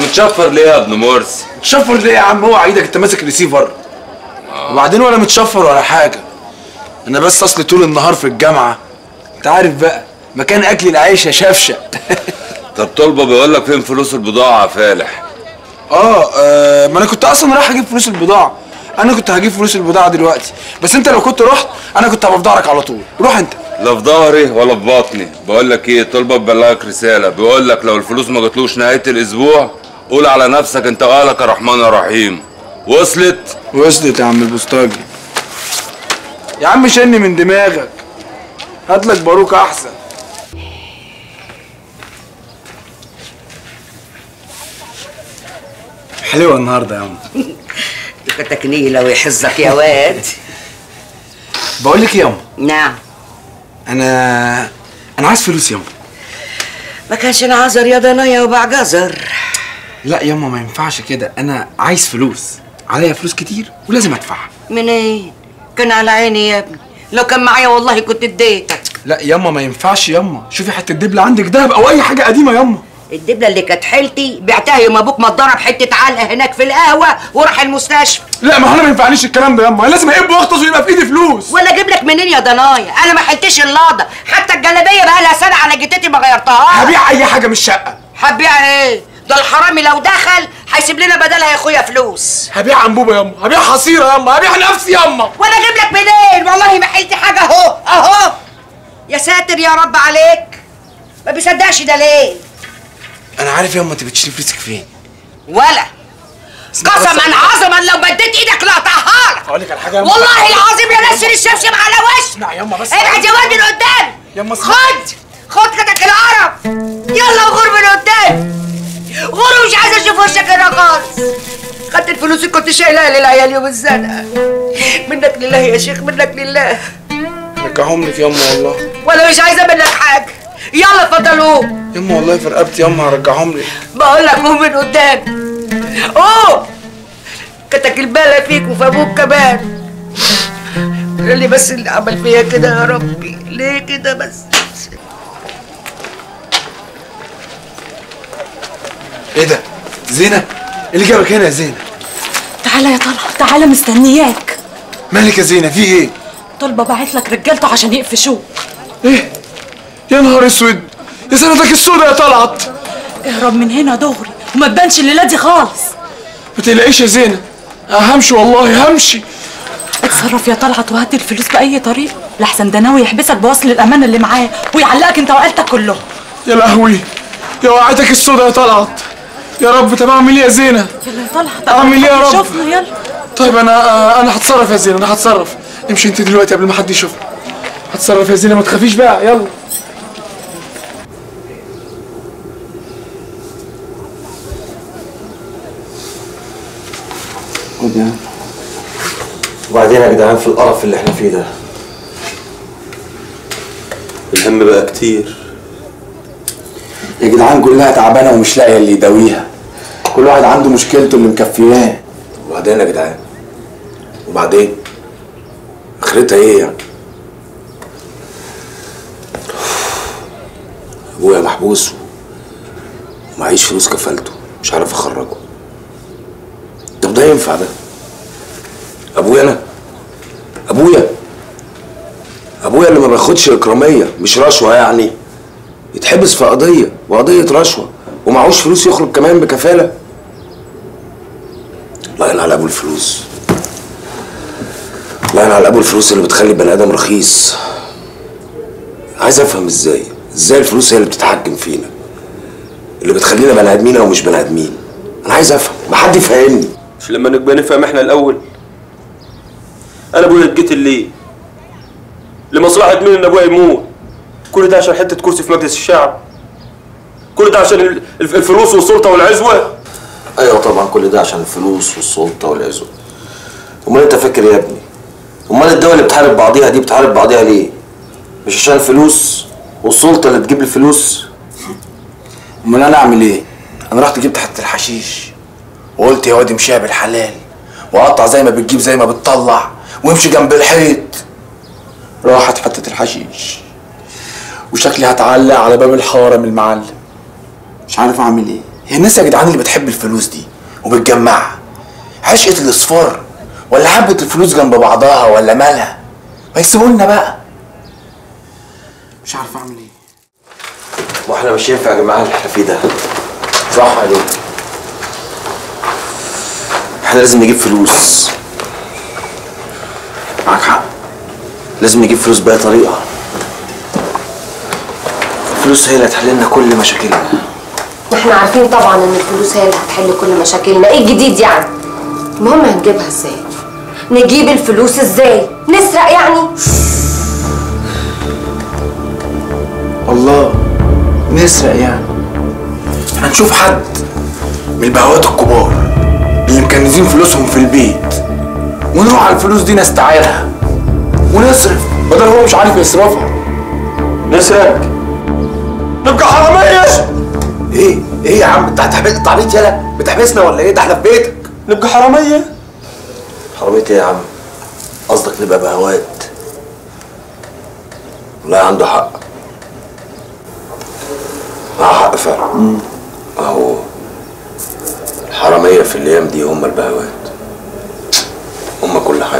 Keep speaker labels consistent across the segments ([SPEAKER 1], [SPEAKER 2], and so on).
[SPEAKER 1] متشفر ليه يا ابن مرسي
[SPEAKER 2] تشفر ليه يا عم اوعى ايدك انت ماسك ريسيفر وبعدين ولا متشفر ولا حاجه انا بس اصلي طول النهار في الجامعه انت عارف بقى مكان اكل العيش يا شفشه
[SPEAKER 1] طب طلبه بيقول لك فين فلوس البضاعه يا فالح
[SPEAKER 2] اه آه، ما انا كنت اصلا رايح اجيب فلوس البضاعه انا كنت هجيب فلوس البضاعه دلوقتي بس انت لو كنت رحت انا كنت هبقى في ظهرك على طول روح انت
[SPEAKER 1] لا في ظهري ولا في بطني بقول لك ايه طلبه ببلغك رساله بيقول لك لو الفلوس ما جاتلوش نهايه الاسبوع قول على نفسك انت واهلك يا رحمن يا رحيم وصلت
[SPEAKER 2] وصلت يا عم البوسطاجي يا عم شني من دماغك هاتلك باروك احسن حلوه النهارده يا عم
[SPEAKER 3] كتك نيلة ويحزك يا واد
[SPEAKER 2] بقول لك إيه يا عم
[SPEAKER 3] نعم
[SPEAKER 2] انا انا عايز فلوس ياما
[SPEAKER 3] ما كانش نعذر يا ضنايا وباع جزر
[SPEAKER 2] لا ياما ما ينفعش كده انا عايز فلوس عليا فلوس كتير ولازم ادفعها
[SPEAKER 3] منين كان على عيني يا ابني لو كان معايا والله كنت اديتك
[SPEAKER 2] لا ياما ما ينفعش ياما شوفي حته دبله عندك دهب او اي حاجه قديمه ياما
[SPEAKER 3] الدبلة اللي كانت حيلتي بعتها يوم ابوك ما اتضرب حتة علقة هناك في القهوة وراح المستشفى
[SPEAKER 2] لا ما هو انا ما ينفعنيش الكلام ده ياما أنا لازم اقب واغطس ويبقى في ايدي فلوس
[SPEAKER 3] ولا اجيب لك منين يا ضنايا انا ما حلتش اللقطة حتى الجلابية بقى لها سنة على جتتي ما غيرتهاش
[SPEAKER 2] هبيع اي حاجه من الشقه
[SPEAKER 3] هتبيع ايه ده الحرامي لو دخل هيسيب لنا بدلها يا اخويا فلوس
[SPEAKER 2] هبيع انبوبه ياما هبيع حصيره ياما هبيع نفسي ياما
[SPEAKER 3] وانا اجيب لك منين والله ما حلت حاجه اهو اهو يا ساتر يا رب عليك ما بيصدقش ده ليه
[SPEAKER 2] انا عارف ياما انت بتشيلي فلوسك فين
[SPEAKER 3] ولا قسما عظما لو مديت ايدك لقطعها لك
[SPEAKER 2] اقول لك على حاجه ياما
[SPEAKER 3] والله العظيم يا نسر الشمشم على وشك
[SPEAKER 2] اسمع ياما بس
[SPEAKER 3] ابعد يا واد من قدام
[SPEAKER 2] ياما اسمع.
[SPEAKER 3] خد خد كتك القرف يلا غور من قدام غور ومش عايز اشوف وشك هنا خالص خدت الفلوس اللي كنت شايلها للعيال يوم الزنقه منك لله يا شيخ منك لله
[SPEAKER 2] رجعهم لك ياما والله
[SPEAKER 3] ولا مش عايزه منك حاجه يلا اتفضل قوم
[SPEAKER 2] ياما والله في رقبتي ياما هرجعهم لك
[SPEAKER 3] بقول لك قوم من قدام قوم كتك البالة فيك وفي ابوك كمان اللي بس اللي عمل فيا كده يا ربي ليه كده بس
[SPEAKER 2] ايه ده زينه إيه اللي جابك هنا يا زينه
[SPEAKER 4] تعالى يا طلعت تعالى مستنياك
[SPEAKER 2] مالك يا زينه في ايه
[SPEAKER 4] طلبة باعت لك رجالته عشان يقفشوك
[SPEAKER 2] ايه يا نهار اسود يا سنتك السودة يا طلعت
[SPEAKER 4] اهرب من هنا دغري وما تبانش الليله دي خالص
[SPEAKER 2] ما تقلقيش يا زينه همشي والله همشي
[SPEAKER 4] اتصرف يا طلعت وهات الفلوس باي طريقه لحسن ده ناوي يحبسك بوصل الامانه اللي معاه ويعلقك انت وعيلتك كلهم
[SPEAKER 2] يا لهوي يا وقعتك السودة يا طلعت يا رب طب اعمل ايه يا زينه
[SPEAKER 4] يلا يا طلعت
[SPEAKER 2] أعمل إيه يا رب؟
[SPEAKER 4] شوفنا يلا
[SPEAKER 2] طيب انا انا هتصرف يا زينه انا هتصرف امشي انت دلوقتي قبل ما حد يشوفنا هتصرف يا زينه ما تخافيش بقى يلا خد يا
[SPEAKER 5] وبعدين يا جدعان في القرف اللي احنا فيه ده الهم بقى كتير
[SPEAKER 2] يا جدعان كلها تعبانه ومش لاقيه اللي يداويها كل واحد عنده مشكلته اللي مكفياه
[SPEAKER 5] وبعدين يا جدعان وبعدين اخرتها ايه يعني ابويا محبوس ومعيش فلوس كفالته مش عارف اخرجه طب ده ينفع ده ابويا انا ابويا ابويا اللي ما بياخدش اكراميه مش رشوه يعني يتحبس في قضيه وقضيه رشوه ومعهوش فلوس يخرج كمان بكفاله الله ينعل ابو الفلوس الله ينعل ابو الفلوس اللي بتخلي البني ادم رخيص عايز افهم ازاي ازاي الفلوس هي اللي بتتحكم فينا اللي بتخلينا بني ادمين او مش بني ادمين انا عايز افهم ما حد يفهمني
[SPEAKER 6] مش لما نبقى نفهم احنا الاول انا ابويا اتقتل ليه لمصلحه مين ان ابويا يموت كل ده عشان حته كرسي في مجلس الشعب كل ده عشان ال- الف- الفلوس والسلطه والعزوه
[SPEAKER 5] ايوه طبعا كل ده عشان الفلوس والسلطه والعزوه امال انت فاكر يا ابني امال الدول اللي بتحارب بعضيها دي بتحارب بعضيها ليه مش عشان الفلوس والسلطه اللي تجيب الفلوس
[SPEAKER 2] امال انا اعمل ايه انا رحت جبت حته الحشيش وقلت يا واد امشيها بالحلال وقطع زي ما بتجيب زي ما بتطلع وامشي جنب الحيط راحت حته الحشيش وشكلي هتعلق على باب الحاره من المعلم مش عارف اعمل ايه هي الناس يا جدعان اللي بتحب الفلوس دي وبتجمعها عشقة الاصفار ولا حبة الفلوس جنب بعضها ولا مالها ما يسيبولنا بقى مش عارف اعمل ايه
[SPEAKER 5] واحنا مش ينفع يا جماعه اللي احنا فيه ده
[SPEAKER 2] صح عليك
[SPEAKER 5] احنا لازم نجيب فلوس
[SPEAKER 2] معاك حق
[SPEAKER 5] لازم نجيب فلوس بأي طريقة الفلوس هي اللي هتحل لنا كل مشاكلنا
[SPEAKER 7] احنا عارفين طبعا ان الفلوس هي اللي هتحل كل مشاكلنا ايه الجديد يعني المهم هنجيبها ازاي نجيب الفلوس ازاي نسرق يعني
[SPEAKER 2] والله نسرق يعني هنشوف حد من البهوات الكبار اللي مكنزين فلوسهم في البيت ونروح على الفلوس دي نستعيرها ونصرف بدل هو مش عارف يصرفها
[SPEAKER 6] نسرق نبقى حرامية
[SPEAKER 2] ايه ايه يا عم انت هتحبس انت عبيط يالا بتحبسنا ولا ايه ده احنا في بيتك
[SPEAKER 6] نبقى حرامية
[SPEAKER 5] حرامية ايه يا عم قصدك نبقى بهوات والله عنده حق معاه حق فعلا اهو الحرامية في الايام دي هم البهوات هم كل حاجة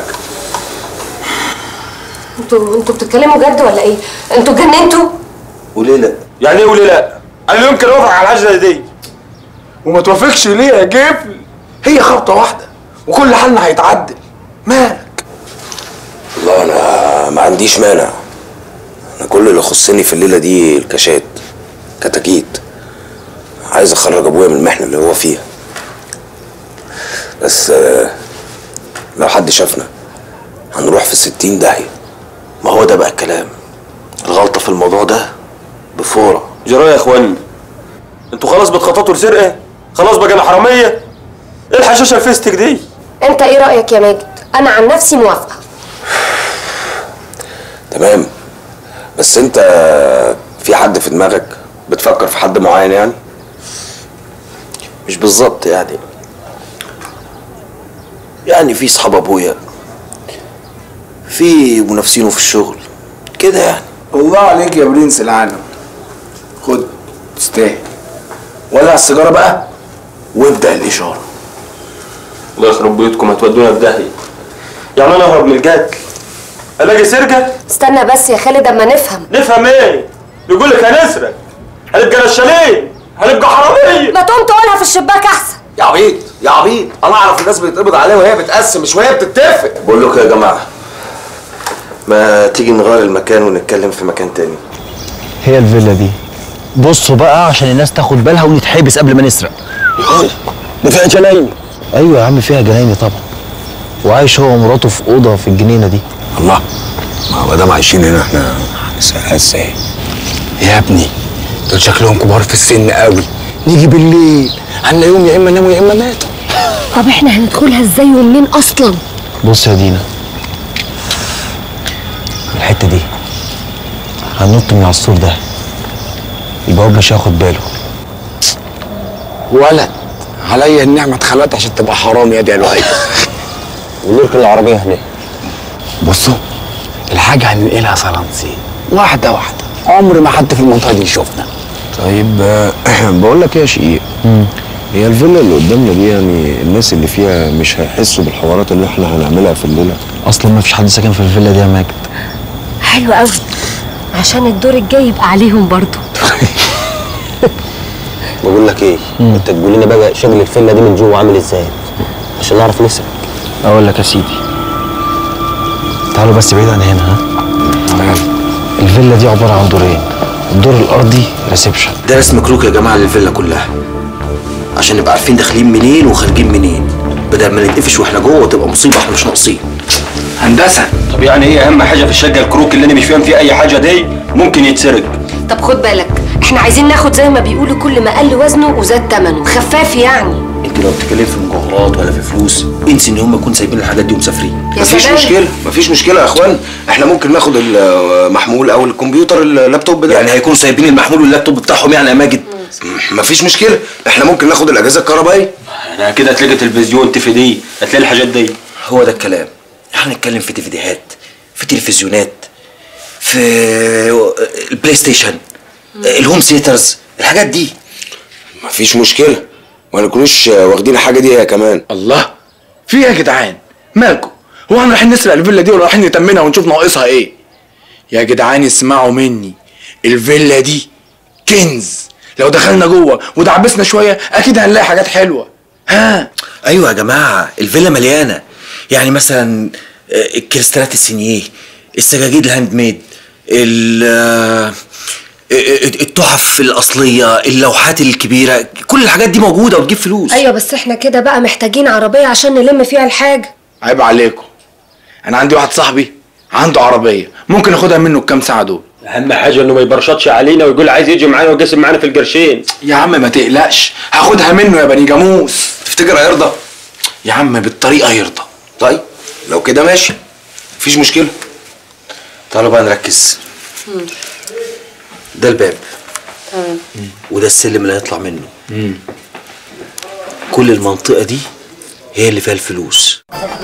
[SPEAKER 7] انتوا انتوا بتتكلموا جد ولا ايه انتوا اتجننتوا
[SPEAKER 5] وليه لا
[SPEAKER 6] يعني ايه وليه لا انا لا يمكن اوافق على الحاجة دي
[SPEAKER 2] وما توافقش ليه يا جفل هي خبطه واحده وكل حالنا هيتعدل مالك
[SPEAKER 5] والله انا ما عنديش مانع انا كل اللي يخصني في الليله دي الكاشات كتاكيت عايز اخرج ابويا من المحنه اللي هو فيها بس آه، لو حد شافنا هنروح في ستين داهيه ما هو ده بقى الكلام الغلطه في الموضوع ده بفوره
[SPEAKER 6] جرايه يا اخوانا انتوا خلاص بتخططوا لسرقة خلاص بقى انا حرامية ايه الحشاشة الفيستك دي
[SPEAKER 7] انت ايه رايك يا ماجد انا عن نفسي موافقه
[SPEAKER 5] تمام بس انت في حد في دماغك بتفكر في حد معين يعني مش بالظبط يعني يعني في صحاب ابويا في منافسينه في الشغل كده يعني
[SPEAKER 2] الله عليك يا برنس العالم خد تستاهل ولع السيجاره بقى وابدا الاشاره
[SPEAKER 6] الله يخرب بيوتكم هتودونا في داهية يعني انا اهرب من القتل الاقي سرقة
[SPEAKER 7] استنى بس يا خالد اما نفهم
[SPEAKER 6] نفهم ايه يقول لك هنسرق هنبقى نشالين هنبقى حرامية
[SPEAKER 7] ما تقوم تقولها في الشباك احسن
[SPEAKER 2] يا عبيط يا عبيط انا اعرف الناس بيتقبض عليها وهي بتقسم مش وهي بتتفق
[SPEAKER 5] بقول لكم يا جماعه ما تيجي نغير المكان ونتكلم في مكان تاني
[SPEAKER 8] هي الفيلا دي بصوا بقى عشان الناس تاخد بالها ونتحبس قبل ما نسرق
[SPEAKER 5] ده فيها جناين
[SPEAKER 8] ايوه يا عم فيها جنايني طبعا وعايش هو ومراته في اوضه في الجنينه دي
[SPEAKER 5] الله ما دام عايشين هنا احنا هنسرقها ازاي
[SPEAKER 2] يا ابني دول شكلهم كبار في السن قوي نيجي بالليل هنلاقيهم يا اما ناموا يا اما ماتوا
[SPEAKER 7] طب احنا هندخلها ازاي ومنين اصلا
[SPEAKER 8] بص يا دينا الحته دي هننط من على السور ده البواب مش هياخد باله
[SPEAKER 2] ولد عليا النعمه اتخلقت عشان تبقى حرام يا دي الوهي
[SPEAKER 8] ونركن العربيه هناك
[SPEAKER 2] بصوا الحاجه هننقلها صلانسي واحده واحده عمر ما حد في المنطقه دي يشوفنا
[SPEAKER 9] طيب آه، بقول لك ايه يا شقيق هي الفيلا اللي قدامنا دي يعني الناس اللي فيها مش هيحسوا بالحوارات اللي احنا هنعملها في الليله
[SPEAKER 8] اصلا ما فيش حد ساكن في الفيلا دي يا ماجد
[SPEAKER 7] حلو قوي عشان الدور الجاي يبقى عليهم برضو
[SPEAKER 5] بقول لك ايه انت تقول لنا بقى شغل الفيلا دي من جوه عامل ازاي عشان نعرف نسرق
[SPEAKER 8] اقول لك يا سيدي تعالوا بس بعيد عن هنا ها الفيلا دي عباره عن دورين الدور الارضي ريسبشن
[SPEAKER 5] ده رسم كروك يا جماعه للفيلا كلها عشان نبقى عارفين داخلين منين وخارجين منين بدل ما نتقفش واحنا جوه وتبقى مصيبه احنا مش ناقصين
[SPEAKER 2] هندسه
[SPEAKER 6] طب يعني ايه اهم حاجة في الشقة الكروك اللي انا مش فاهم فيه اي حاجة دي ممكن يتسرق
[SPEAKER 7] طب خد بالك احنا عايزين ناخد زي ما بيقولوا كل ما قل وزنه وزاد ثمنه خفاف يعني
[SPEAKER 5] انت لو بتتكلم في مجوهرات ولا في فلوس انسي ان هم يكونوا سايبين الحاجات دي ومسافرين
[SPEAKER 7] يا
[SPEAKER 5] مفيش
[SPEAKER 7] سلام.
[SPEAKER 5] مشكله مفيش مشكله يا اخوان احنا ممكن ناخد المحمول او الكمبيوتر اللابتوب ده يعني هيكونوا سايبين المحمول واللابتوب بتاعهم يعني يا ماجد مفيش مشكله احنا ممكن ناخد الاجهزه الكهربائيه
[SPEAKER 6] انا كده هتلاقي تلفزيون تي في دي هتلاقي الحاجات دي
[SPEAKER 5] هو ده الكلام احنا نتكلم في ديفيديهات في تلفزيونات في البلاي ستيشن الهوم سيترز الحاجات دي مفيش مشكله ما نكونوش واخدين الحاجه دي هي كمان
[SPEAKER 2] الله في ايه يا جدعان مالكم هو احنا رايحين نسرق الفيلا دي ولا رايحين نتمنها ونشوف ناقصها ايه يا جدعان اسمعوا مني الفيلا دي كنز لو دخلنا جوه ودعبسنا شويه اكيد هنلاقي حاجات حلوه ها
[SPEAKER 10] ايوه يا جماعه الفيلا مليانه يعني مثلا آه، الكريستالات السينيه السجاجيد الهاند ميد ال- آه، آه، التحف الاصليه اللوحات الكبيره كل الحاجات دي موجوده وتجيب فلوس
[SPEAKER 7] ايوه بس احنا كده بقى محتاجين عربيه عشان نلم فيها الحاجه
[SPEAKER 2] عيب عليكم انا عندي واحد صاحبي عنده عربيه ممكن اخدها منه الكام ساعه دول
[SPEAKER 6] اهم حاجه انه ما يبرشطش علينا ويقول عايز يجي معانا ويقسم معانا في القرشين
[SPEAKER 2] يا عم ما تقلقش هاخدها منه يا بني جاموس
[SPEAKER 5] تفتكر هيرضى
[SPEAKER 2] يا عم بالطريقه يرضى
[SPEAKER 5] طيب لو كده ماشي مفيش مشكله
[SPEAKER 10] تعالوا بقى نركز ده الباب
[SPEAKER 7] تمام
[SPEAKER 10] وده السلم اللي هيطلع منه كل المنطقه دي هي اللي فيها الفلوس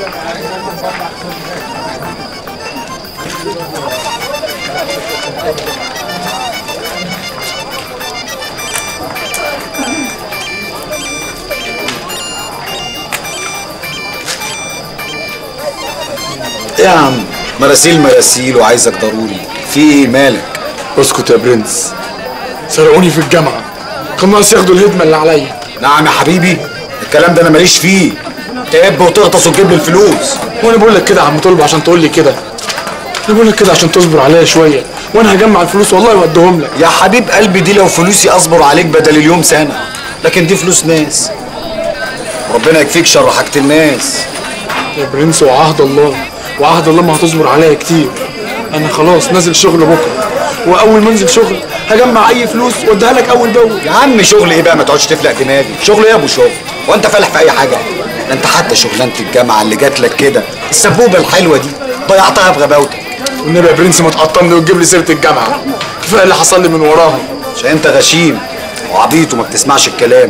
[SPEAKER 11] ايه يا عم مراسيل مراسيل وعايزك ضروري في ايه مالك
[SPEAKER 2] اسكت يا برنس سرقوني في الجامعه كان ناقص ياخدوا الهدمه اللي عليا
[SPEAKER 11] نعم يا حبيبي الكلام ده انا ماليش فيه تهب وتغطس وتجيب لي الفلوس
[SPEAKER 2] وانا بقول لك كده يا عم طلب عشان تقول لي كده انا بقول لك كده عشان تصبر عليا شويه وانا هجمع الفلوس والله واديهم لك
[SPEAKER 11] يا حبيب قلبي دي لو فلوسي اصبر عليك بدل اليوم سنه لكن دي فلوس ناس ربنا يكفيك شر حاجه الناس
[SPEAKER 2] يا برنس وعهد الله وعهد الله ما هتصبر عليا كتير انا خلاص نازل شغل بكره واول ما انزل شغل هجمع اي فلوس واديها لك اول باول
[SPEAKER 11] يا عم شغل ايه بقى ما تقعدش تفلق دماغي شغل ايه يا ابو شغل وانت فالح في اي حاجه ده انت حتى شغلانه الجامعه اللي جات لك كده السبوبه الحلوه دي ضيعتها بغباوتك
[SPEAKER 2] والنبي يا برنس ما تقطمني وتجيب لي سيره الجامعه كفايه اللي حصل لي من وراها
[SPEAKER 11] عشان انت غشيم وعبيط وما بتسمعش الكلام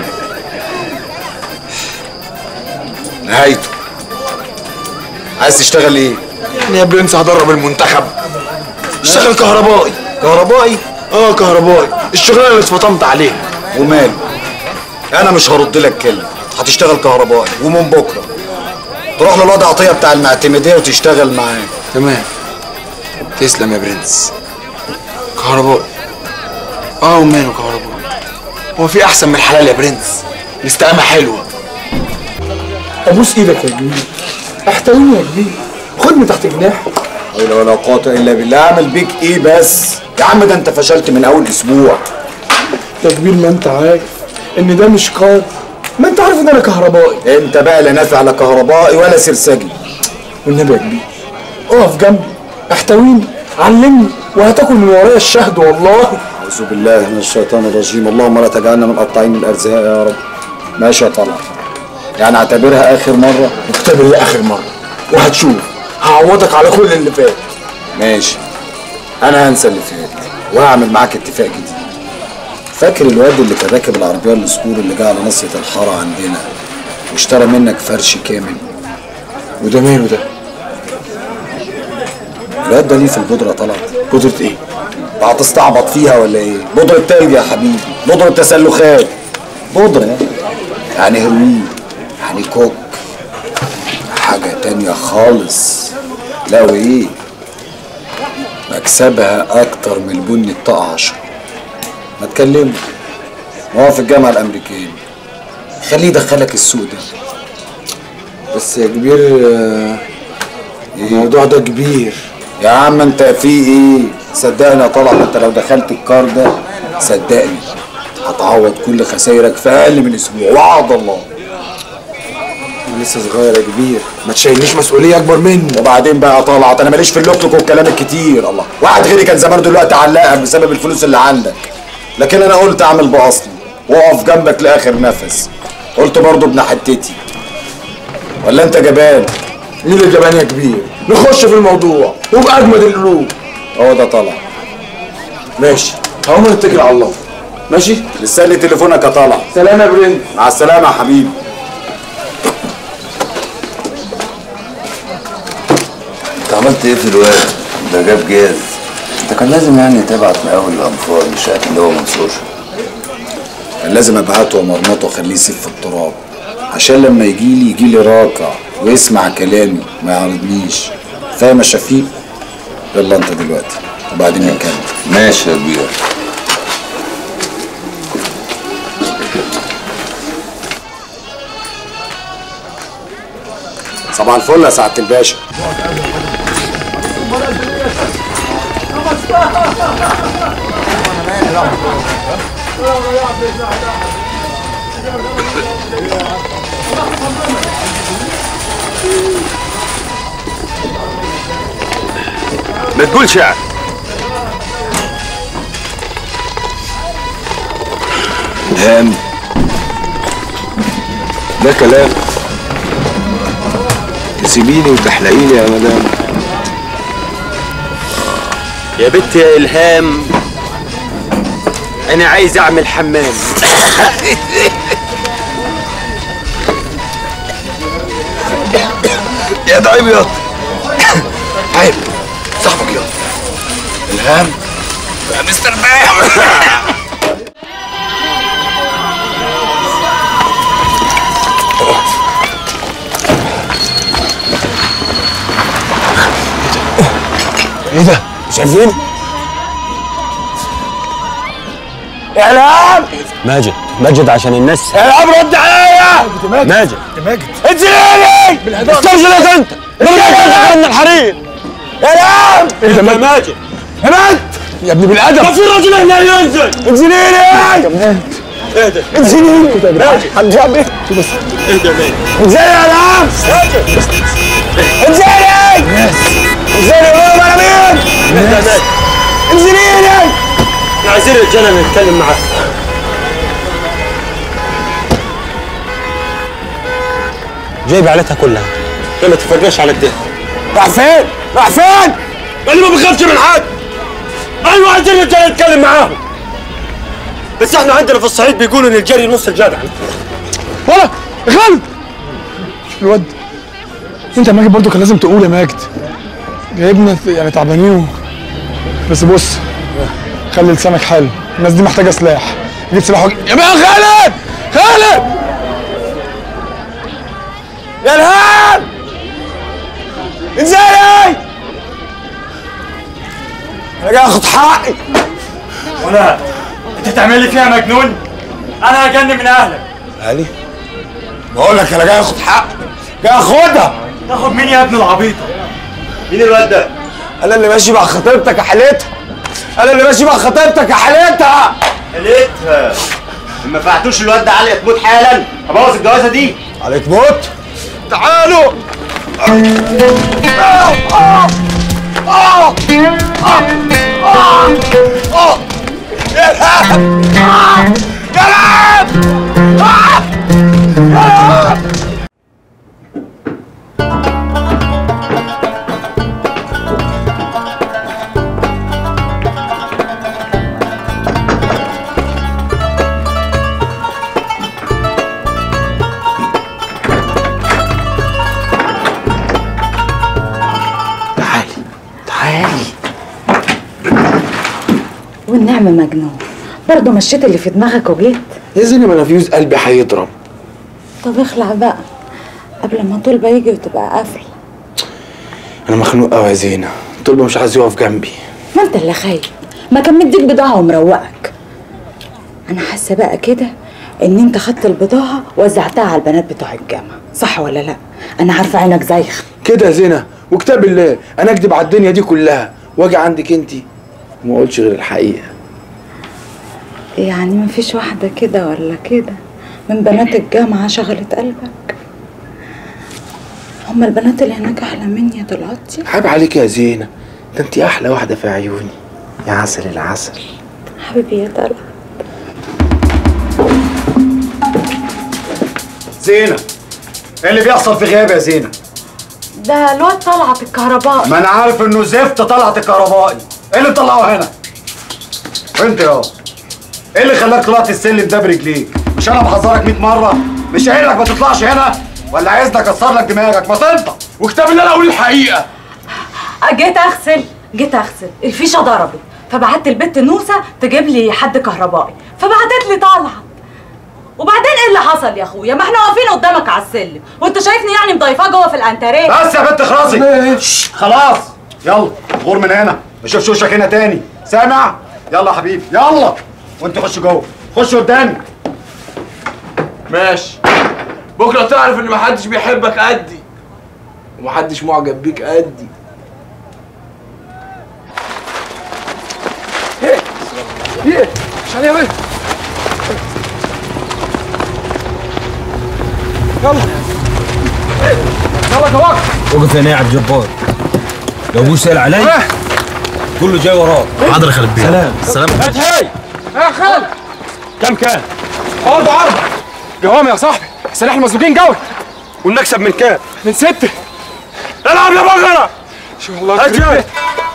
[SPEAKER 11] نهايته عايز تشتغل ايه؟
[SPEAKER 2] انا يا برنس هدرب المنتخب اشتغل كهربائي
[SPEAKER 11] كهربائي؟
[SPEAKER 2] اه كهربائي الشغلانه اللي اتفطمت عليها
[SPEAKER 11] وماله؟ انا مش هرد لك كلمه هتشتغل كهربائي ومن بكره تروح للوضع عطيه بتاع المعتمديه وتشتغل معاه
[SPEAKER 2] تمام تسلم يا برنس كهربائي اه وماله كهربائي هو في احسن من الحلال يا برنس الاستقامه حلوه ابوس ايدك يا كبير احتويني يا كبير خدني تحت جناحك
[SPEAKER 11] حول ولا قوه الا بالله اعمل بيك ايه بس يا عم ده انت فشلت من اول اسبوع
[SPEAKER 2] يا كبير ما انت عارف ان ده مش قاد ما انت عارف ان انا كهربائي
[SPEAKER 11] انت بقى لا نافع لا كهربائي ولا سرسجي
[SPEAKER 2] والنبي يا كبير اقف جنبي احتويني علمني وهتاكل من ورايا الشهد والله
[SPEAKER 11] اعوذ بالله من الشيطان الرجيم اللهم لا تجعلنا من قطاعين الارزاق يا رب ماشي يا طلع يعني اعتبرها اخر مره
[SPEAKER 2] اختبر لي اخر مره وهتشوف هعوضك على كل اللي فات
[SPEAKER 11] ماشي انا هنسى اللي فات وهعمل معاك اتفاق جديد فاكر الواد اللي كان راكب العربيه الاسطوري اللي جه على ناصيه الحاره عندنا واشترى منك فرش كامل
[SPEAKER 2] وده ماله ده
[SPEAKER 11] الواد ده ليه في البودره طلعت
[SPEAKER 2] بودرة ايه؟
[SPEAKER 11] هتستعبط فيها ولا ايه؟ بودرة تلج يا حبيبي بودرة تسلخات بودرة يعني يعني هروين يعني كوك حاجة تانية خالص لا وايه مكسبها اكتر من البن الطاقة عشرة ما تكلمه هو في الجامعة الأمريكية خليه يدخلك السوق ده
[SPEAKER 2] بس يا كبير آه، الموضوع ده كبير
[SPEAKER 11] يا عم انت في ايه صدقني يا طلعت انت لو دخلت الكار ده صدقني هتعوض كل خسايرك في اقل من اسبوع وعد الله
[SPEAKER 2] انا لسه صغير يا كبير ما تشيلنيش مسؤوليه اكبر مني
[SPEAKER 11] وبعدين بقى يا طلعت انا ماليش في اللوكلوك والكلام الكتير الله واحد غيري كان زمان دلوقتي علقها بسبب الفلوس اللي عندك لكن انا قلت اعمل باصلي واقف جنبك لاخر نفس قلت برضه ابن حتتي ولا انت جبان
[SPEAKER 2] مين اللي جبان يا كبير نخش في الموضوع وبأجمد القلوب
[SPEAKER 11] هو ده طلع
[SPEAKER 2] ماشي هقوم نتكل على الله ماشي
[SPEAKER 11] لسه لي تليفونك يا طلع
[SPEAKER 2] سلام يا برنس
[SPEAKER 11] مع السلامه يا حبيبي
[SPEAKER 1] انت عملت ايه في الواد؟ ده جاب جاز انت كان لازم يعني تبعت مقاول الانفار مش اللي هو منصور
[SPEAKER 11] كان لازم ابعته ومرمطه واخليه يسيب في التراب عشان لما يجي لي يجي لي راكع ويسمع كلامي ما يعارضنيش فاهم يا شفيق يلا انت دلوقتي وبعدين نتكلم
[SPEAKER 1] ماشي يا كبير
[SPEAKER 11] صباح الفل يا سعاده الباشا
[SPEAKER 6] ما تقولش يعني
[SPEAKER 9] هام ده كلام تسيبيني وتحلقيني يا مدام
[SPEAKER 6] يا بنت يا الهام انا عايز اعمل حمام
[SPEAKER 9] يا ده عيب يا عيب صاحبك يا الهام يا مستر بام
[SPEAKER 11] ايه ده شايفين اعلام
[SPEAKER 8] ماجد ماجد عشان الناس
[SPEAKER 11] اعلام رد عليا
[SPEAKER 8] ماجد
[SPEAKER 11] ماجد انزليني
[SPEAKER 8] استرجلك انت انت من الحرير
[SPEAKER 11] اعلام
[SPEAKER 8] ايه ده ماجد
[SPEAKER 11] يا مات يا ابني بالادب
[SPEAKER 8] ما في رجل هنا ينزل
[SPEAKER 11] انزليني
[SPEAKER 6] ايه ده
[SPEAKER 11] انزليني حد جاب ايه بس
[SPEAKER 6] ايه ده مين
[SPEAKER 11] انزلي يا اعلام انزلي انزلي قوم انا مين
[SPEAKER 6] ايه ده مين
[SPEAKER 11] انزليني
[SPEAKER 6] احنا عايزين رجاله نتكلم معاه
[SPEAKER 8] جايب عيلتها كلها
[SPEAKER 6] لا ما تفرجناش على كده
[SPEAKER 11] راح فين راح فين
[SPEAKER 6] انا ما بخافش من حد ايوه عايزين رجاله نتكلم معاهم بس احنا عندنا في الصعيد بيقولوا ان الجري نص الجدع
[SPEAKER 12] ولا يا خالد الواد انت يا ماجد برضه كان لازم تقول يا ماجد جايبنا يعني تعبانين و... بس بص خلي لسانك حلو الناس دي محتاجه سلاح جيب سلاح وج... يا بقى خالد خالد
[SPEAKER 11] يا الهام انزلي انا جاي اخد حقي
[SPEAKER 6] ولا انت تعمل لي فيها مجنون انا هجن من اهلك
[SPEAKER 11] علي بقول لك انا جاي اخد حقي جاي اخدها
[SPEAKER 6] تاخد مين يا ابن العبيطه مين الواد ده
[SPEAKER 11] انا اللي ماشي مع خطيبتك يا حالتها انا اللي ماشي مع خطيبتك يا حالتها
[SPEAKER 6] لقيتها ما فعتوش الواد ده علي تموت حالا هبوظ الجوازه دي
[SPEAKER 11] عليك موت تعالوا يا الهام يا الهام
[SPEAKER 10] تعالي تعالي
[SPEAKER 4] والنعمة مجنون برضه مشيت اللي في دماغك وجيت
[SPEAKER 11] يا زينب انا فيوز قلبي هيضرب
[SPEAKER 4] طب اخلع بقى قبل ما طلبة يجي وتبقى قافلة
[SPEAKER 11] انا مخنوق قوي يا زينة طلبة مش عايز يقف جنبي
[SPEAKER 4] ما انت اللي خايف ما كان مديك بضاعة ومروقك انا حاسة بقى كده ان انت خدت البضاعة وزعتها على البنات بتوع الجامعة صح ولا لا انا عارفة عينك زيخ
[SPEAKER 11] كده يا زينة وكتاب الله انا اكدب على الدنيا دي كلها واجي عندك انت وما اقولش غير الحقيقة
[SPEAKER 4] يعني مفيش واحدة كده ولا كده من بنات الجامعة شغلت قلبك هما البنات اللي هناك أحلى مني يا طلعتي
[SPEAKER 11] عيب عليك يا زينة ده انت احلى واحدة في عيوني يا عسل العسل
[SPEAKER 4] حبيبي يا طلعت
[SPEAKER 11] زينة ايه اللي بيحصل في غياب يا زينة
[SPEAKER 4] ده الواد طلعت الكهرباء
[SPEAKER 11] ما انا عارف انه زفت طلعت الكهربائي ايه اللي طلعه هنا انت يا ايه اللي خلاك طلعت السلم ده برجليك مش انا محذرك 100 مره مش قايل لك ما تطلعش هنا ولا عايزني اكسر لك دماغك ما تنطق وكتاب اللي انا اقول الحقيقه
[SPEAKER 4] جيت اغسل جيت اغسل الفيشه ضربت فبعت البت نوسه تجيب لي حد كهربائي فبعتت لي طلعت وبعدين ايه اللي حصل يا اخويا ما احنا واقفين قدامك على السلم وانت شايفني يعني مضيفاه جوه في الانتريه
[SPEAKER 11] بس يا بنت خلاصي خلاص يلا غور من هنا ما اشوفش وشك هنا تاني سامع يلا يا حبيبي يلا وانت خش جوه خش قدامي
[SPEAKER 13] ماشي بكره تعرف ان محدش بيحبك قدي ومحدش معجب بيك قدي ايه ايه مش عليا وين يلا يلا كواك
[SPEAKER 8] وقف هنا يا عبد الجبار لو ابوي سأل علي كله جاي وراك حاضر يا خالد بيه سلام سلام
[SPEAKER 13] فتحي يا خالد كم كان؟ برضه عرض جوام يا صاحبي سلاح المسلوقين جوي والنكسب من كام؟ من ستة العب يا بغرة شو الله يكرمك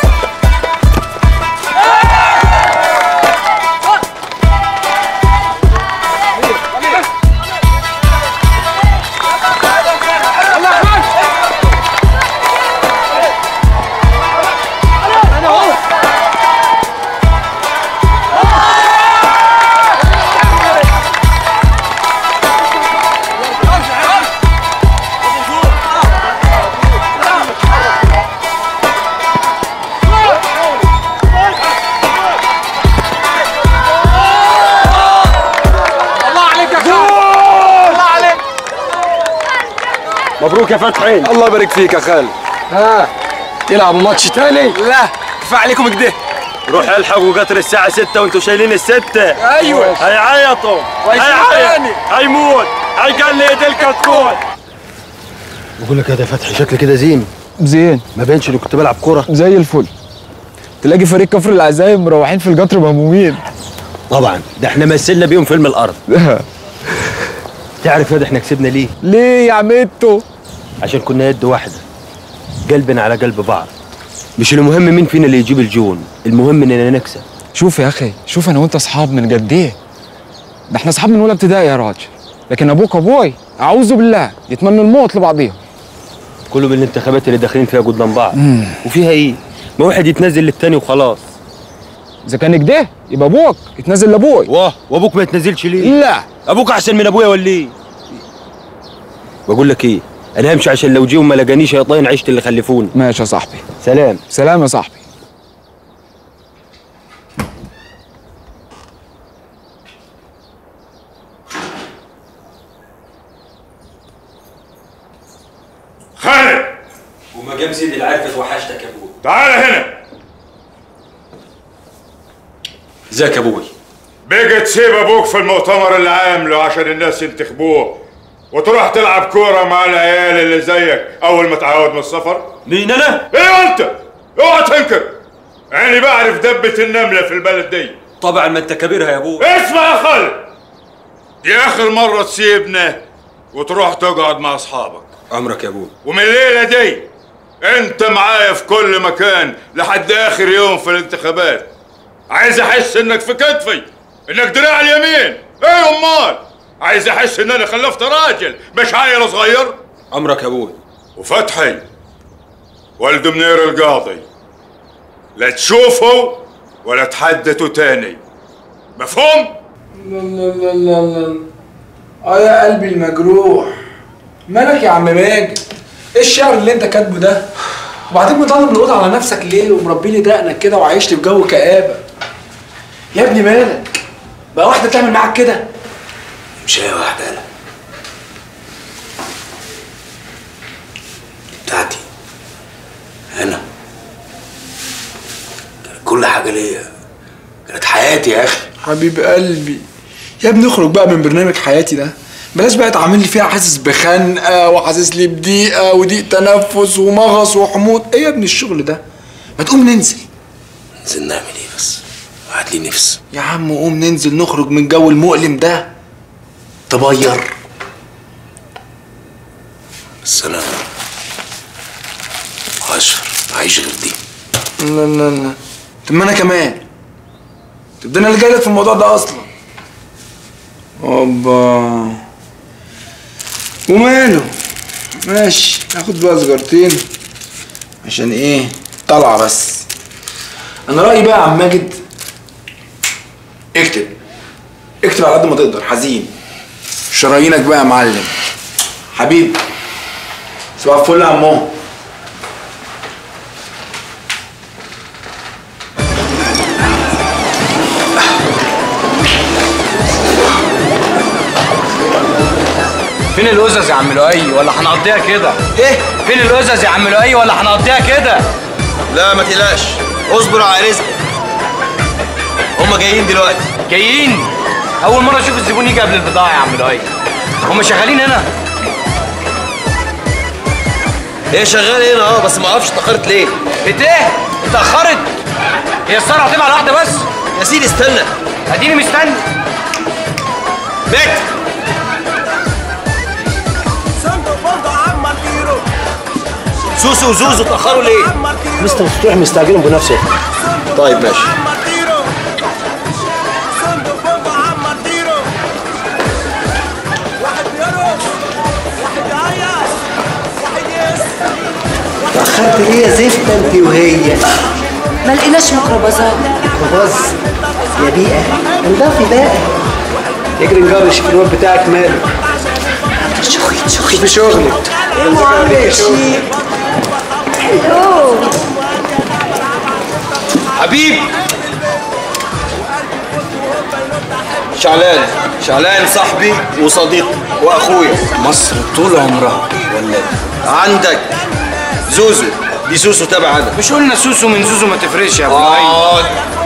[SPEAKER 13] الله عليك يا خالد الله عليك مبروك يا فتحي الله يبارك فيك يا خالد ها يلعبوا ماتش تاني لا كفايه عليكم كده
[SPEAKER 6] روح الحقوا قطر الساعة 6 وانتوا شايلين الستة
[SPEAKER 13] أيوة.
[SPEAKER 6] هيعيطوا
[SPEAKER 13] وهيشيلوا
[SPEAKER 6] هيعيط
[SPEAKER 13] تاني.
[SPEAKER 6] هيموت هيقلد الكتكوت
[SPEAKER 8] بقول لك يا ده فتحي شكلي كده زين
[SPEAKER 12] زين
[SPEAKER 8] ما بينش اللي كنت بلعب كوره
[SPEAKER 12] زي الفل تلاقي فريق كفر العزايم مروحين في القطر مهمومين
[SPEAKER 8] طبعا ده احنا مثلنا بيهم فيلم الارض تعرف يا ده احنا كسبنا ليه
[SPEAKER 12] ليه يا عمتو
[SPEAKER 8] عشان كنا يد واحده قلبنا على قلب بعض مش المهم مين فينا اللي يجيب الجون المهم اننا نكسب
[SPEAKER 12] شوف يا اخي شوف انا وانت اصحاب من قد ايه ده احنا اصحاب من اولى ابتدائي يا راجل لكن ابوك وابوي اعوذ بالله يتمنوا الموت لبعضيهم
[SPEAKER 8] كله من الانتخابات اللي داخلين فيها قدام بعض وفيها ايه ما واحد يتنزل للتاني وخلاص
[SPEAKER 12] اذا كان كده يبقى ابوك يتنزل لابوي
[SPEAKER 8] واه وابوك ما يتنزلش ليه
[SPEAKER 12] لا
[SPEAKER 8] ابوك احسن من ابويا ولا ايه بقول لك ايه انا همشي عشان لو جيهم ما لقانيش يا طين عشت اللي خلفوني
[SPEAKER 12] ماشي يا صاحبي
[SPEAKER 8] سلام
[SPEAKER 12] سلام يا صاحبي
[SPEAKER 1] خالد
[SPEAKER 8] وما جاب سيدي العارف اتوحشتك يا ابوي
[SPEAKER 1] تعال هنا
[SPEAKER 8] ازيك يا ابوي
[SPEAKER 1] بقى تسيب ابوك في المؤتمر اللي عامله عشان الناس ينتخبوه وتروح تلعب كورة مع العيال اللي زيك اول ما تعود من السفر
[SPEAKER 8] مين انا؟
[SPEAKER 1] ايه انت اوعى تنكر يعني بعرف دبة النملة في البلد دي
[SPEAKER 8] طبعا ما انت كبيرها يا ابوي
[SPEAKER 1] اسمع يا خالد دي اخر مرة تسيبنا وتروح تقعد مع اصحابك
[SPEAKER 8] عمرك يا ابوي
[SPEAKER 1] ومن الليلة دي انت معايا في كل مكان لحد اخر يوم في الانتخابات عايز احس انك في كتفي انك دراع اليمين ايه امال عايز احس ان انا خلفت راجل مش عيل صغير
[SPEAKER 8] عمرك يا ابوي
[SPEAKER 1] وفتحي ولد منير القاضي لا تشوفه ولا تحدثوا تاني مفهوم؟
[SPEAKER 13] لا لا لا لا لا اه يا قلبي المجروح مالك يا عم ماجد ايه الشعر اللي انت كاتبه ده وبعدين مطلب الأوضة على نفسك ليه ومربي لي دقنك كده وعايشت في جو كآبة يا ابني مالك بقى واحدة تعمل معاك كده
[SPEAKER 5] مش هي واحدة أنا بتاعتي أنا كانت كل حاجة ليا كانت حياتي يا أخي
[SPEAKER 13] حبيب قلبي يا ابني اخرج بقى من برنامج حياتي ده بلاش بقى تعامل لي فيها حاسس بخنقه وحاسس لي بضيقه وضيق تنفس ومغص وحموض ايه يا ابني الشغل ده ما تقوم ننزل
[SPEAKER 5] ننزل نعمل إيه بس وهات لي نفس
[SPEAKER 13] يا عم قوم ننزل نخرج من جو المؤلم ده
[SPEAKER 5] تبير بس أنا عشر عايش غير دي
[SPEAKER 13] لا لا لا طب ما انا كمان طب ده انا اللي جاي لك في الموضوع ده اصلا اوبا وماله ماشي هاخد بقى سجارتين عشان ايه طالعه بس انا رايي بقى يا عم ماجد اكتب اكتب على قد ما تقدر حزين
[SPEAKER 2] شرايينك بقى يا معلم حبيبي صباح الفل يا عمو
[SPEAKER 14] فين الأزز يا عم لؤي ولا هنقضيها كده؟ ايه؟ فين الأزز يا عم لؤي ولا هنقضيها كده؟
[SPEAKER 8] لا ما تقلقش اصبر على رزقك هما جايين دلوقتي
[SPEAKER 14] جايين؟ أول مرة أشوف الزبون يجي قبل البضاعة يا عم لؤي هما شغالين هنا؟
[SPEAKER 8] هي شغاله هنا اه بس ما اعرفش اتاخرت ليه
[SPEAKER 14] بت ايه؟ اتأخرت؟ هي السهرة هتبقى على واحدة بس؟
[SPEAKER 8] يا سيدي استنى
[SPEAKER 14] اديني مستني
[SPEAKER 8] بك سوسو وزوزو اتاخروا ليه
[SPEAKER 15] مستر مفتوح مستعجلهم بنفسه
[SPEAKER 8] طيب ماشي
[SPEAKER 15] تأخرت ليه يا زفت انت وهي
[SPEAKER 3] ما لقيناش ميكروباصات
[SPEAKER 15] خلاص يا بيئة انضفي بقى اجري نجرش الواد بتاعك ماله
[SPEAKER 3] شغل شغل
[SPEAKER 15] شوفي شغلك
[SPEAKER 8] حبيب شعلان شعلان صاحبي وصديقي واخويا
[SPEAKER 2] مصر طول عمرها
[SPEAKER 8] ولا عندك زوزو دي سوسو تبع انا
[SPEAKER 14] مش قلنا سوسو من زوزو ما تفرقش يا ابو
[SPEAKER 8] آه.
[SPEAKER 14] لؤي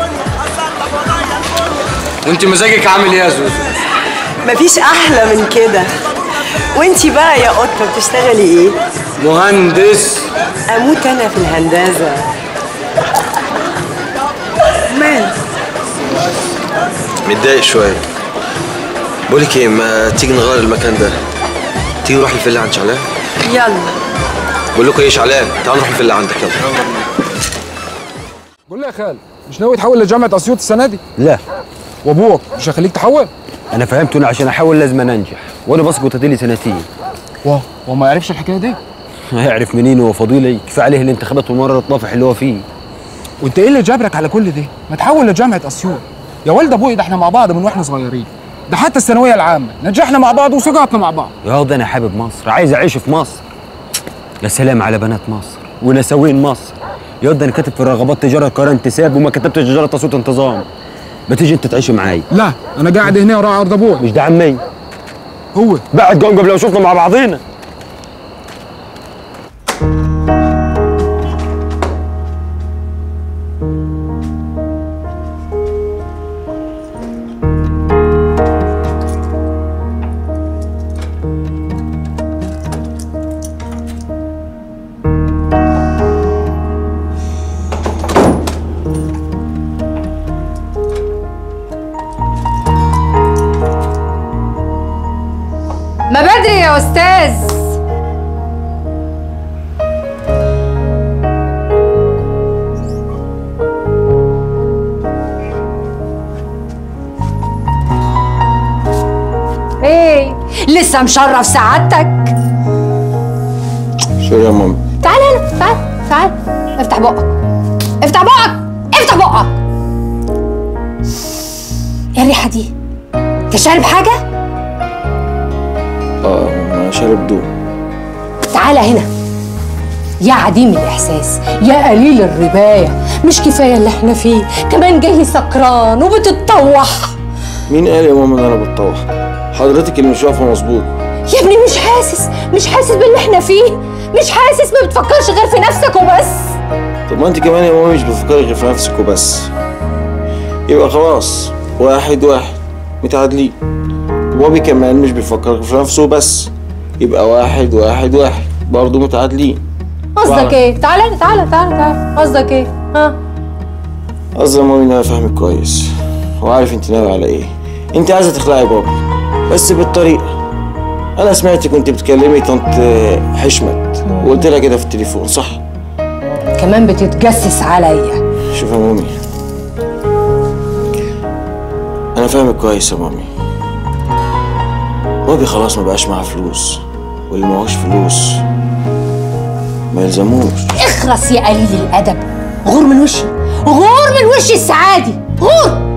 [SPEAKER 14] وانت مزاجك عامل ايه يا زوزو؟
[SPEAKER 16] مفيش احلى من كده وانتي بقى يا قطه بتشتغلي ايه
[SPEAKER 14] مهندس
[SPEAKER 16] اموت انا في الهندسه مال
[SPEAKER 8] متضايق شويه بقولك ايه ما تيجي نغير المكان ده تيجي نروح الفيلا عند شعلان
[SPEAKER 16] يلا
[SPEAKER 8] بقول لكم ايه يا شعلان تعالوا نروح الفيلا عندك يلا
[SPEAKER 13] قول لي يا خال مش ناوي تحول لجامعه اسيوط السنه دي
[SPEAKER 17] لا
[SPEAKER 13] وابوك مش هيخليك تحول
[SPEAKER 17] انا فهمت انه عشان احاول لازم أنا انجح وانا بسقط اديلي سنتين
[SPEAKER 13] واه هو ما يعرفش الحكايه دي
[SPEAKER 17] هيعرف منين هو فضيلي كفايه عليه الانتخابات والمره الطافح اللي هو فيه
[SPEAKER 13] وانت ايه اللي جابرك على كل ده ما تحول لجامعه اسيوط يا والد ابوي ده احنا مع بعض من واحنا صغيرين ده حتى الثانويه العامه نجحنا مع بعض وسقطنا مع بعض
[SPEAKER 17] يا ده انا حابب مصر عايز اعيش في مصر يا سلام على بنات مصر ونساوين مصر يا ده انا كاتب في الرغبات تجاره قرار انتساب وما كتبتش تجاره تصويت انتظام ما تيجي انت تعيش معايا
[SPEAKER 13] لا انا قاعد هنا وراعي ارض ابوي
[SPEAKER 17] مش ده عمي
[SPEAKER 13] هو
[SPEAKER 17] بعد جنجب لو شفنا مع بعضينا
[SPEAKER 7] ما بدري يا استاذ ايه لسه مشرف سعادتك
[SPEAKER 9] شو يا ماما
[SPEAKER 7] تعال هنا تعال تعال افتح بقك افتح بقك افتح بقك ايه الريحه دي انت شارب حاجه
[SPEAKER 9] اه ما شارب دوب
[SPEAKER 7] تعالى هنا يا عديم الإحساس يا قليل الرباية مش كفاية اللي احنا فيه كمان جاي سكران وبتتطوح
[SPEAKER 9] مين قال يا ماما ان انا بتطوح حضرتك اللي مش واقفه مظبوط
[SPEAKER 7] يا ابني مش حاسس مش حاسس باللي احنا فيه مش حاسس ما بتفكرش غير في نفسك وبس
[SPEAKER 9] طب ما انت كمان يا ماما مش بتفكري غير في نفسك وبس يبقى خلاص واحد واحد متعادلين وبابي كمان مش بيفكر غير في نفسه وبس يبقى واحد واحد واحد برضه متعادلين
[SPEAKER 7] قصدك ايه تعالى تعالى تعالى تعالى قصدك ايه ها
[SPEAKER 9] قصدي يا مامي ان انا فاهمك كويس وعارف انت ناوي على ايه انت عايزه تخلعي بابي بس بالطريقه انا سمعتك كنت بتكلمي طنط حشمت وقلت لها كده في التليفون صح
[SPEAKER 7] كمان بتتجسس عليا
[SPEAKER 9] شوف يا مامي انا فاهمك كويس يا مامي بابي خلاص ما بقاش معاه فلوس واللي معهوش فلوس ما يلزموش
[SPEAKER 7] اخرس يا قليل الادب غور من وشي غور من وشي السعادي غور